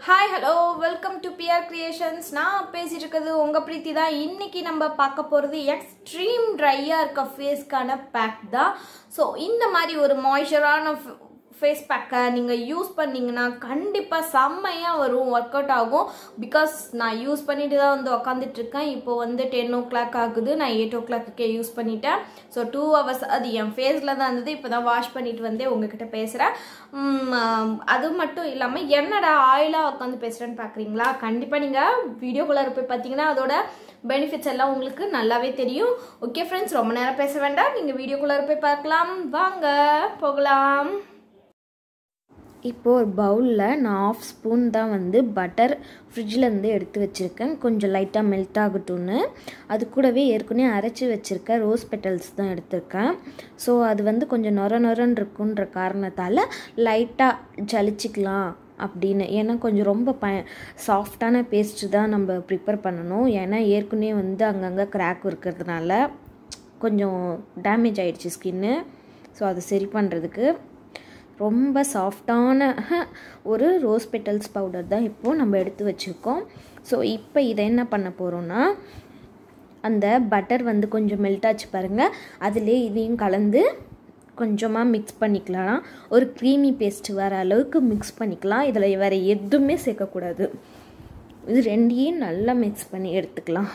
hi hello welcome to PR creations நான் பேசிட்டு இருக்கிறது உங்கள் பிரீத்தி தான் இன்னைக்கு நம்ம பார்க்க போகிறது எக்ஸ்ட்ரீம் ட்ரையாக இருக்க ஃபேஸ்க்கான பேக் தான் ஸோ இந்த மாதிரி ஒரு மாய்ஸ்சரான ஃபேஸ் பேக்கை நீங்கள் யூஸ் பண்ணீங்கன்னா கண்டிப்பாக செம்மையாக வரும் ஒர்க் அவுட் ஆகும் பிகாஸ் நான் யூஸ் பண்ணிட்டு தான் வந்து உக்காந்துட்டு இருக்கேன் இப்போ வந்து டென் ஓ கிளாக் ஆகுது நான் எயிட் ஓ கிளாக்குக்கே யூஸ் பண்ணிட்டேன் ஸோ டூ ஹவர்ஸ் அது என் ஃபேஸில் தான் இருந்தது இப்போ தான் வாஷ் பண்ணிட்டு வந்து உங்ககிட்ட பேசுகிறேன் அது மட்டும் இல்லாமல் என்னடா ஆயிலாக உட்காந்து பேசுகிறேன்னு பார்க்குறீங்களா கண்டிப்பாக நீங்கள் வீடியோக்குள்ளே போய் பார்த்தீங்கன்னா அதோட பெனிஃபிட்ஸ் எல்லாம் உங்களுக்கு நல்லாவே தெரியும் ஓகே ஃப்ரெண்ட்ஸ் ரொம்ப நேரம் பேச வேண்டாம் நீங்கள் வீடியோக்குள்ளே போய் பார்க்கலாம் வாங்க போகலாம் இப்போது ஒரு பவுலில் நான் ஆஃப் ஸ்பூன் தான் வந்து பட்டர் ஃப்ரிட்ஜிலேருந்து எடுத்து வச்சுருக்கேன் கொஞ்சம் லைட்டாக மெல்ட் ஆகட்டும்னு அது கூடவே ஏற்கனவே அரைச்சி வச்சுருக்க ரோஸ் பெட்டல்ஸ் தான் எடுத்திருக்கேன் ஸோ அது வந்து கொஞ்சம் நொர நொரன்னு இருக்குன்ற காரணத்தால் லைட்டாக ஜலிச்சிக்கலாம் அப்படின்னு ஏன்னா கொஞ்சம் ரொம்ப ப சாஃப்டான பேஸ்ட்டு தான் நம்ம ப்ரிப்பேர் பண்ணணும் ஏன்னா ஏற்கனவே வந்து அங்கங்கே கிராக் இருக்கிறதுனால கொஞ்சம் டேமேஜ் ஆகிடுச்சு ஸ்கின்னு ஸோ அதை சரி பண்ணுறதுக்கு ரொம்ப சாஃப்டான ஒரு ரோஸ் பெட்டல்ஸ் பவுடர் தான் இப்போது நம்ம எடுத்து வச்சுருக்கோம் ஸோ இப்போ இதை என்ன பண்ண போகிறோன்னா அந்த பட்டர் வந்து கொஞ்சம் மெல்ட் ஆச்சு பாருங்கள் அதிலே இதையும் கலந்து கொஞ்சமாக மிக்ஸ் பண்ணிக்கலாம் ஒரு க்ரீமி பேஸ்ட் வர அளவுக்கு மிக்ஸ் பண்ணிக்கலாம் இதில் வேறு எதுவுமே சேர்க்கக்கூடாது இது ரெண்டையும் நல்லா மிக்ஸ் பண்ணி எடுத்துக்கலாம்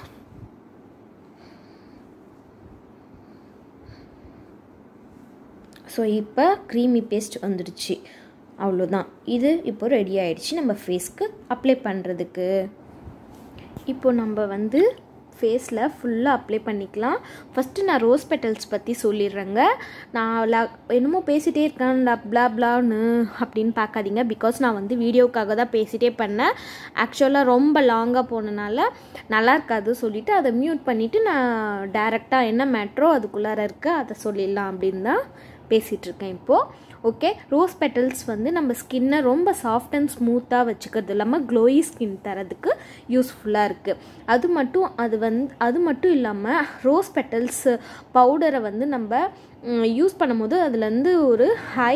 ஸோ இப்போ க்ரீமி பேஸ்ட் வந்துடுச்சு அவ்வளோதான் இது இப்போ ரெடி ஆகிடுச்சு நம்ம ஃபேஸ்க்கு அப்ளை பண்ணுறதுக்கு இப்போ நம்ம வந்து ஃபேஸில் ஃபுல்லாக அப்ளை பண்ணிக்கலாம் ஃபஸ்ட்டு நான் ரோஸ் பெட்டல்ஸ் பற்றி சொல்லிடுறேங்க நான் லா என்னமோ பேசிகிட்டே இருக்கேன் ப்ளா ப்ளான்னு அப்படின்னு பார்க்காதீங்க பிகாஸ் நான் வந்து வீடியோவுக்காக தான் பேசிகிட்டே பண்ணேன் ஆக்சுவலாக ரொம்ப லாங்காக போனனால நல்லா இருக்காது சொல்லிவிட்டு அதை மியூட் பண்ணிவிட்டு நான் டேரெக்டாக என்ன மேட்ரோ அதுக்குள்ளார இருக்க அதை சொல்லிடலாம் அப்படின்னு தான் பேசிகிட்டு இருக்கேன் இப்போது ஓகே ரோஸ் பெட்டல்ஸ் வந்து நம்ம ஸ்கின்னை ரொம்ப சாஃப்ட் அண்ட் ஸ்மூத்தாக வச்சுக்கிறது இல்லாமல் க்ளோயி ஸ்கின் தரதுக்கு யூஸ்ஃபுல்லாக இருக்குது அது மட்டும் அது வந்து அது மட்டும் இல்லாமல் ரோஸ் பெட்டல்ஸ் பவுடரை வந்து நம்ம யூஸ் பண்ணும்போது அதுலேருந்து ஒரு ஹை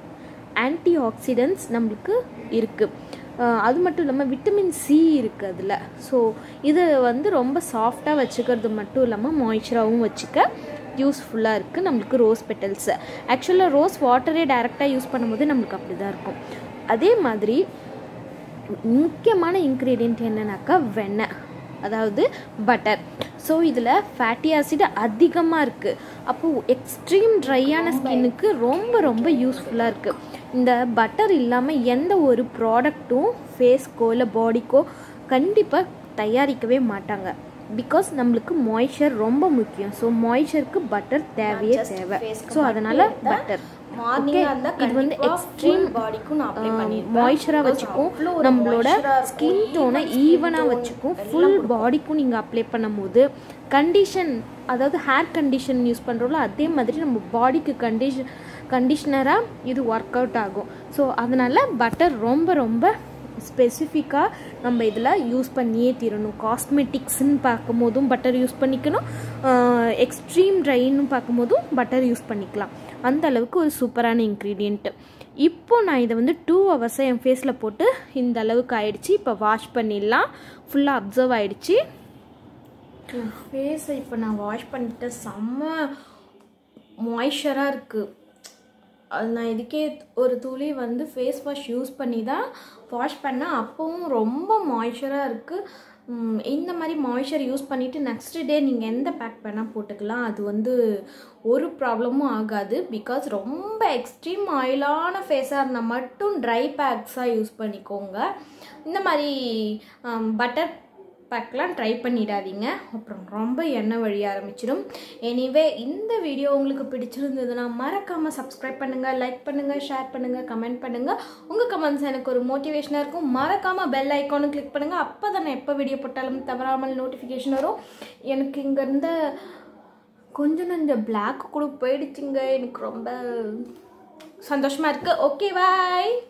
ஆன்டி ஆக்சிடென்ட்ஸ் நம்மளுக்கு இருக்குது அது மட்டும் இல்லாமல் விட்டமின் சி இருக்குது அதில் ஸோ இது வந்து ரொம்ப சாஃப்டாக வச்சுக்கிறது மட்டும் இல்லாமல் மாய்ச்சராகவும் வச்சுக்க யூஸ்ஃபுல்லாக இருக்குது நம்மளுக்கு ரோஸ் பெட்டல்ஸு ஆக்சுவலாக ரோஸ் வாட்டரே டேரெக்டாக யூஸ் பண்ணும்போது நம்மளுக்கு அப்படி தான் இருக்கும் அதே மாதிரி முக்கியமான இன்க்ரீடியண்ட் என்னன்னாக்கா வெண்ணெய் அதாவது பட்டர் ஸோ இதில் ஃபேட்டி ஆசிட் அதிகமாக இருக்குது அப்போது எக்ஸ்ட்ரீம் ட்ரையான ஸ்கின்னுக்கு ரொம்ப ரொம்ப யூஸ்ஃபுல்லாக இருக்குது இந்த பட்டர் இல்லாமல் எந்த ஒரு ப்ராடக்ட்டும் ஃபேஸ்க்கோ இல்லை பாடிக்கோ கண்டிப்பாக தயாரிக்கவே மாட்டாங்க பிகாஸ் நம்மளுக்கு மாய்ச்சர் ரொம்ப முக்கியம் ஸோ மாய்ச்சருக்கு பட்டர் தேவையே தேவை ஸோ அதனால் பட்டர் ஓகே இது வந்து எக்ஸ்ட்ரீம் பாடிக்கும் நான் அப்ளை பண்ணியிருக்கேன் மாய்ச்சராக வச்சுக்கும் நம்மளோட ஸ்கின் டோனை ஈவனாக வச்சுக்கும் ஃபுல் பாடிக்கும் நீங்கள் அப்ளை பண்ணும்போது கண்டிஷன் அதாவது ஹேர் கண்டிஷன் யூஸ் பண்ணுறோம்ல அதே மாதிரி நம்ம பாடிக்கு கண்டிஷன் கண்டிஷ்னராக இது ஒர்க் அவுட் ஆகும் ஸோ அதனால் பட்டர் ரொம்ப ரொம்ப ஸ்பெசிஃபிக்காக நம்ம இதில் யூஸ் பண்ணியே தீரணும் காஸ்மெட்டிக்ஸ்ன்னு பார்க்கும்போதும் பட்டர் யூஸ் பண்ணிக்கணும் எக்ஸ்ட்ரீம் ட்ரைன்னு பார்க்கும்போதும் பட்டர் யூஸ் பண்ணிக்கலாம் அந்த அளவுக்கு ஒரு சூப்பரான இன்க்ரீடியண்ட்டு இப்போ நான் இதை வந்து டூ ஹவர்ஸாக என் ஃபேஸில் போட்டு இந்த அளவுக்கு ஆயிடுச்சு இப்போ வாஷ் பண்ணிடலாம் ஃபுல்லாக அப்சர்வ் ஆகிடுச்சு ஃபேஸை இப்போ நான் வாஷ் பண்ணிட்டு செம்ம மாய்ஸ்சராக இருக்குது அது நான் இதுக்கே ஒரு துளி வந்து ஃபேஸ் வாஷ் யூஸ் பண்ணி தான் வாஷ் பண்ணேன் அப்போவும் ரொம்ப மாய்ஸ்சராக இருக்குது இந்த மாதிரி மாய்ஸ்சர் யூஸ் பண்ணிவிட்டு நெக்ஸ்ட் டே நீங்கள் எந்த பேக் வேணால் போட்டுக்கலாம் அது வந்து ஒரு ப்ராப்ளமும் ஆகாது பிகாஸ் ரொம்ப எக்ஸ்ட்ரீம் ஆயிலான ஃபேஸாக இருந்தால் மட்டும் ட்ரை பேக்ஸாக யூஸ் பண்ணிக்கோங்க இந்த மாதிரி பட்டர் பேக்லாம் ட்ரை பண்ணிடாதீங்க அப்புறம் ரொம்ப எண்ணெய் வழிய ஆரம்பிச்சிடும் எனிவே இந்த வீடியோ உங்களுக்கு பிடிச்சிருந்ததுன்னா மறக்காமல் சப்ஸ்கிரைப் பண்ணுங்கள் லைக் பண்ணுங்கள் ஷேர் பண்ணுங்கள் கமெண்ட் பண்ணுங்கள் உங்கள் கமெண்ட்ஸ் எனக்கு ஒரு மோட்டிவேஷனாக இருக்கும் மறக்காமல் பெல் ஐக்கானும் கிளிக் பண்ணுங்கள் அப்போ தான் எப்போ வீடியோ போட்டாலும் தவறாமல் நோட்டிஃபிகேஷன் வரும் எனக்கு இங்கே இருந்த கொஞ்சம் நஞ்ச பிளாக் கூட போயிடுச்சுங்க எனக்கு ரொம்ப சந்தோஷமாக இருக்குது ஓகே பாய்